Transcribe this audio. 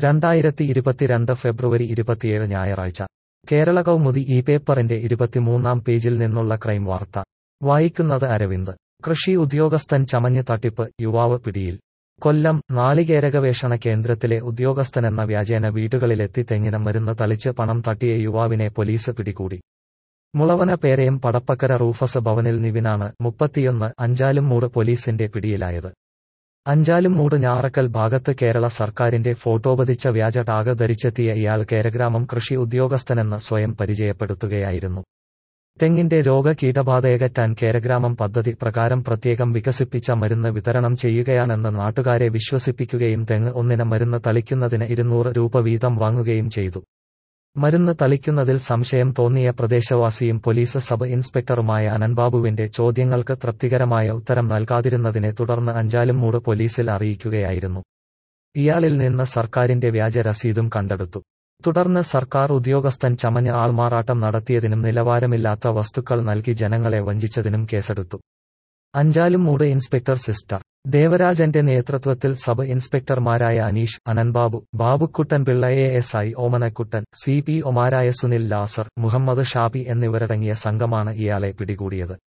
രണ്ടായിരത്തി ഇരുപത്തിരണ്ട് ഫെബ്രുവരി ഇരുപത്തിയേഴ് ഞായറാഴ്ച കേരള കൗമുദി ഈ പേപ്പറിന്റെ ഇരുപത്തിമൂന്നാം പേജിൽ നിന്നുള്ള ക്രൈം വാർത്ത വായിക്കുന്നത് അരവിന്ദ് കൃഷി ഉദ്യോഗസ്ഥൻ ചമഞ്ഞ് തട്ടിപ്പ് യുവാവ് പിടിയിൽ കൊല്ലം നാളികേര ഗവേഷണ കേന്ദ്രത്തിലെ ഉദ്യോഗസ്ഥനെന്ന വ്യാജേന വീടുകളിലെത്തി തെങ്ങിന മരുന്ന് തളിച്ച് പണം തട്ടിയ യുവാവിനെ പോലീസ് പിടികൂടി മുളവന പേരയം പടപ്പക്കര റൂഫസ് ഭവനിൽ നിവിനാണ് മുപ്പത്തിയൊന്ന് അഞ്ചാലും മൂട് പോലീസിന്റെ പിടിയിലായത് അഞ്ചാലും മൂട് ഞാറക്കൽ ഭാഗത്ത് കേരള സർക്കാരിന്റെ ഫോട്ടോ പതിച്ച വ്യാജ ടാഗ് ധരിച്ചെത്തിയ ഇയാൾ കേരഗ്രാമം കൃഷി ഉദ്യോഗസ്ഥനെന്ന് സ്വയം പരിചയപ്പെടുത്തുകയായിരുന്നു തെങ്ങിന്റെ രോഗ കീടബാധയകറ്റാൻ കേരഗ്രാമം പദ്ധതി പ്രകാരം പ്രത്യേകം വികസിപ്പിച്ച മരുന്ന് വിതരണം ചെയ്യുകയാണെന്ന് നാട്ടുകാരെ വിശ്വസിപ്പിക്കുകയും തെങ്ങ് ഒന്നിന് മരുന്ന് തളിക്കുന്നതിന് ഇരുന്നൂറ് രൂപ വീതം വാങ്ങുകയും ചെയ്തു മരുന്ന് തളിക്കുന്നതിൽ സംശയം തോന്നിയ പ്രദേശവാസിയും പോലീസ് സബ് ഇൻസ്പെക്ടറുമായ അനൻബാബുവിന്റെ ചോദ്യങ്ങൾക്ക് തൃപ്തികരമായ ഉത്തരം നൽകാതിരുന്നതിനെ തുടർന്ന് അഞ്ചാലും മൂട് പോലീസിൽ അറിയിക്കുകയായിരുന്നു ഇയാളിൽ നിന്ന് സർക്കാരിന്റെ വ്യാജ രസീതും കണ്ടെടുത്തു തുടർന്ന് സർക്കാർ ഉദ്യോഗസ്ഥൻ ചമഞ്ഞ ആൾമാറാട്ടം നടത്തിയതിനും നിലവാരമില്ലാത്ത വസ്തുക്കൾ നൽകി ജനങ്ങളെ വഞ്ചിച്ചതിനും കേസെടുത്തു അഞ്ചാലും മൂട് ഇൻസ്പെക്ടർ സിസ്റ്റർ ദേവരാജന്റെ നേതൃത്വത്തിൽ സബ് ഇൻസ്പെക്ടർമാരായ Aneesh Ananbabu Babukuttan Pillai A S I Omanakuttan C P ഒമാരായ സുനിൽ ലാസർ മുഹമ്മദ് ഷാബി എന്നിവരടങ്ങിയ സംഘമാണ് ഇയാളെ പിടികൂടിയത്